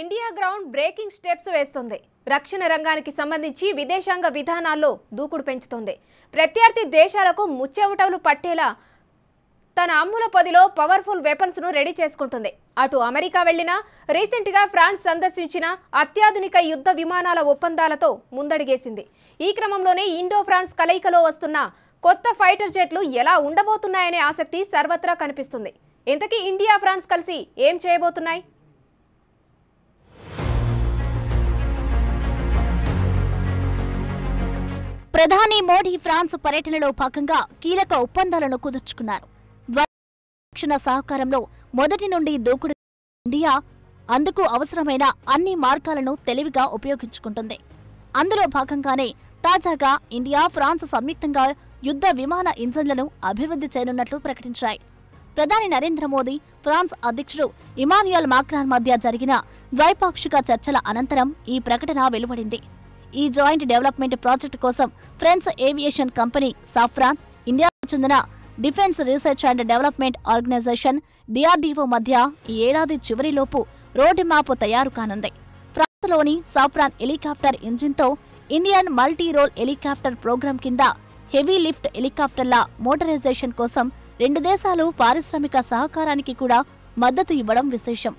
India ground breaking steps వేస్తుంది రక్షణ రంగానికి సంబంధించి విదేశాంగ విధానాల్లో దూకుడు పెంచుతోంది ప్రత్యర్థి దేశాలకు ముచ్చెమటలు పట్టేలా తన అమ్ముల పొదిలో పవర్ఫుల్ వెపన్స్ ను రెడీ చేసుకుంటుంది అటు అమెరికా వెళ్లినా రీసెంట్ గా ఫ్రాన్స్ సందర్శించిన అత్యాధునిక యుద్ధ విమానాల ఒప్పందాలతో ముందడిగేసింది ఈ క్రమంలోనే ఇండో ఫ్రాన్స్ కలయికలో వస్తున్న కొత్త ఫైటర్ జెట్లు ఎలా ఉండబోతున్నాయనే ఆసక్తి సర్వత్రా కనిపిస్తుంది ఇంతకీ ఇండియా ఫ్రాన్స్ కలిసి ఏం చేయబోతున్నాయి ప్రధాని మోడీ ఫ్రాన్స్ పర్యటనలో భాగంగా కీలక ఒప్పందాలను కుదుర్చుకున్నారు ద్వ- రక్షణ సహకారంలో మొదటి నుండి దూకుడు ఇండియా అందుకు అవసరమైన అన్ని మార్గాలను తెలివిగా ఉపయోగించుకుంటుంది అందులో భాగంగానే తాజాగా ఇండియా ఫ్రాన్స్ సంయుక్తంగా యుద్ధ విమాన ఇంజన్లను అభివృద్ధి చేయనున్నట్లు ప్రకటించాయి ప్రధాని నరేంద్ర మోదీ ఫ్రాన్స్ అధ్యక్షుడు ఇమాన్యుయల్ మాక్రాన్ మధ్య జరిగిన ద్వైపాక్షిక చర్చల అనంతరం ఈ ప్రకటన వెలువడింది ఈ జాయింట్ డెవలప్మెంట్ ప్రాజెక్టు కోసం ఫ్రెంచ్ ఏవియేషన్ కంపెనీ సాఫ్రాన్ ఇండియాకు చెందిన defence research and development organisation DRDO మధ్య ఈ ఏడాది చివరిలోపు రోడ్ మ్యాప్ తయారు కానుంది ఫ్రాన్స్లోని సాఫ్రాన్ హెలికాప్టర్ ఇంజిన్తో Indian multi role helicopter programme కింద హెవీ లిఫ్ట్ హెలికాప్టర్ల మోటరైజేషన్ కోసం రెండు దేశాలు పారిశ్రామిక సహకారానికి కూడా మద్దతు ఇవ్వడం విశేషం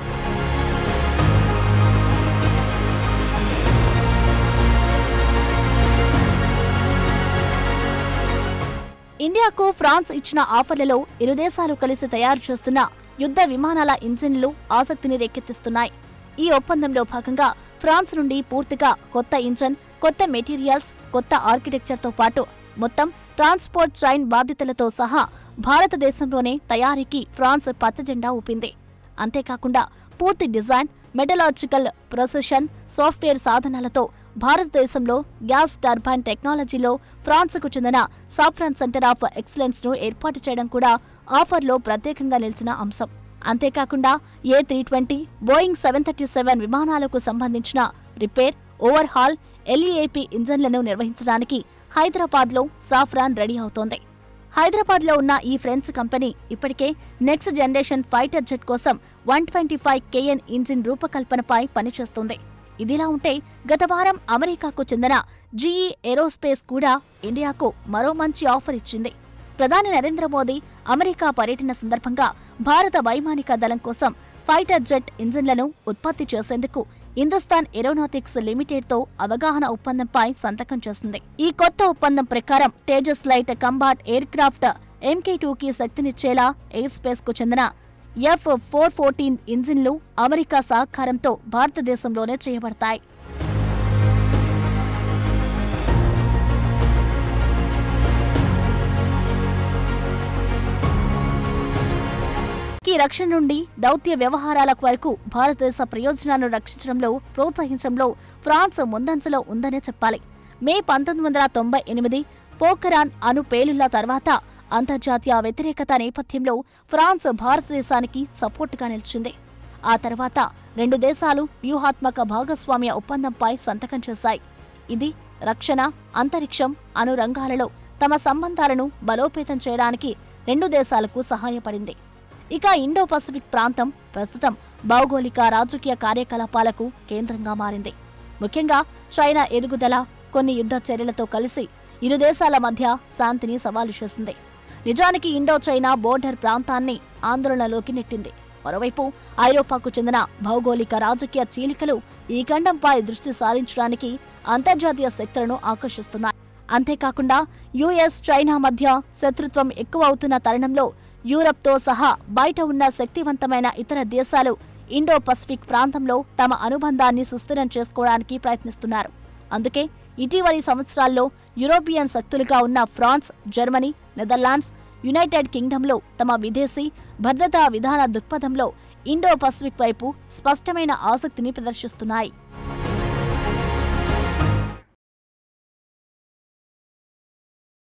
ఇండియాకు ఫ్రాన్స్ ఇచ్చిన ఆఫర్లలో ఇరు దేశాలు కలిసి తయారు చేస్తున్న యుద్ధ విమానాల ఇంజిన్లు ఆసక్తిని రేకెత్తిస్తున్నాయి ఈ ఒప్పందంలో భాగంగా ఫ్రాన్స్ నుండి పూర్తిగా కొత్త ఇంజన్ కొత్త మెటీరియల్స్ కొత్త ఆర్కిటెక్చర్తో పాటు మొత్తం ట్రాన్స్పోర్ట్ చైన్ బాధ్యతలతో సహా భారతదేశంలోనే తయారీకి ఫ్రాన్స్ పచ్చజెండా ఊపింది అంతేకాకుండా పూర్తి డిజైన్ మెటలాజికల్ ప్రొసెషన్ సాఫ్ట్వేర్ సాధనాలతో భారతదేశంలో గ్యాస్ టర్బైన్ టెక్నాలజీలో ఫ్రాన్స్కు చెందిన సాఫ్రాన్ సెంటర్ ఆఫ్ ఎక్సలెన్స్ ను ఏర్పాటు చేయడం కూడా ఆఫర్లో ప్రత్యేకంగా నిలిచిన అంశం అంతేకాకుండా A three twenty Boeing seven thirty seven విమానాలకు సంబంధించిన రిపేర్ ఓవర్హాల్ ఎల్ఈఏపీ ఇంజన్లను నిర్వహించడానికి హైదరాబాద్లో సాఫ్రాన్ రెడీ అవుతోంది హైదరాబాద్ లో ఉన్న ఈ ఫ్రెంచ్ కంపెనీ ఇప్పటికే నెక్స్ట్ జనరేషన్ ఫైటర్ జెట్ కోసం one twenty five KN engine రూపకల్పనపై పనిచేస్తుంది ఇదిలా ఉంటే గత వారం అమెరికాకు చెందిన జీఈ ఏరోస్పేస్ కూడా ఇండియాకు మరో మంచి ఆఫర్ ఇచ్చింది ప్రధాని నరేంద్ర మోదీ అమెరికా పర్యటన సందర్భంగా భారత వైమానిక దళం కోసం ఫైటర్ జెట్ ఇంజిన్లను ఉత్పత్తి చేసేందుకు హిందుస్థాన్ ఏరోనాటిక్స్ లిమిటెడ్ తో అవగాహన ఒప్పందంపై సంతకం చేసింది ఈ కొత్త ఒప్పందం ప్రకారం Tejas light combat aircraft MK కి శక్తినిచ్చేలా ఎయిర్ స్పేస్ కు చెందిన ఎఫ్ ఫోర్ ఫోర్టీన్ ఇంజిన్లు అమెరికా సహకారంతో భారతదేశంలోనే చేయబడతాయి ఈ రక్షణ నుండి దౌత్య వ్యవహారాల వరకు భారతదేశ ప్రయోజనాలను రక్షించడంలో ప్రోత్సహించడంలో ఫ్రాన్స్ ముందంజలో ఉందనే చెప్పాలి మే పంతొమ్మిది వందల తొంభై ఎనిమిది పోఖరాన్ అణు పేలుళ్ల తర్వాత అంతర్జాతీయ వ్యతిరేకత నేపథ్యంలో ఫ్రాన్స్ భారతదేశానికి సపోర్టుగా నిలిచింది ఆ తర్వాత రెండు దేశాలు వ్యూహాత్మక భాగస్వామ్య ఒప్పందంపై సంతకం చేశాయి ఇది రక్షణ అంతరిక్షం అను రంగాలలో తమ సంబంధాలను బలోపేతం చేయడానికి రెండు దేశాలకు సహాయపడింది ఇక ఇండో పసిఫిక్ ప్రాంతం ప్రస్తుతం భౌగోళిక రాజకీయ కార్యకలాపాలకు కేంద్రంగా మారింది ముఖ్యంగా చైనా ఎదుగుదల కొన్ని యుద్ధ చర్యలతో కలిసి ఇరు దేశాల మధ్య శాంతిని సవాలు చేసింది నిజానికి ఇండో చైనా బోర్డర్ ప్రాంతాన్ని ఆందోళనలోకి నెట్టింది మరోవైపు ఐరోపాకు చెందిన భౌగోళిక రాజకీయ చీలికలు ఈ ఖండంపై దృష్టి సారించడానికి అంతర్జాతీయ శక్తులను ఆకర్షిస్తున్నాయి అంతేకాకుండా యుఎస్ చైనా మధ్య శత్రుత్వం ఎక్కువ అవుతున్న తరుణంలో యూరప్తో సహా బయట ఉన్న శక్తివంతమైన ఇతర దేశాలు ఇండో పసిఫిక్ ప్రాంతంలో తమ అనుబంధాన్ని సుస్థిరం చేసుకోవడానికి ప్రయత్నిస్తున్నారు అందుకే ఇటీవలి సంవత్సరాల్లో యూరోపియన్ శక్తులుగా ఉన్న ఫ్రాన్స్ జర్మనీ నెదర్లాండ్స్ యునైటెడ్ కింగ్డమ్లో తమ విదేశీ భద్రతా విధాన దృక్పథంలో ఇండో పసిఫిక్ వైపు స్పష్టమైన ఆసక్తిని ప్రదర్శిస్తున్నాయి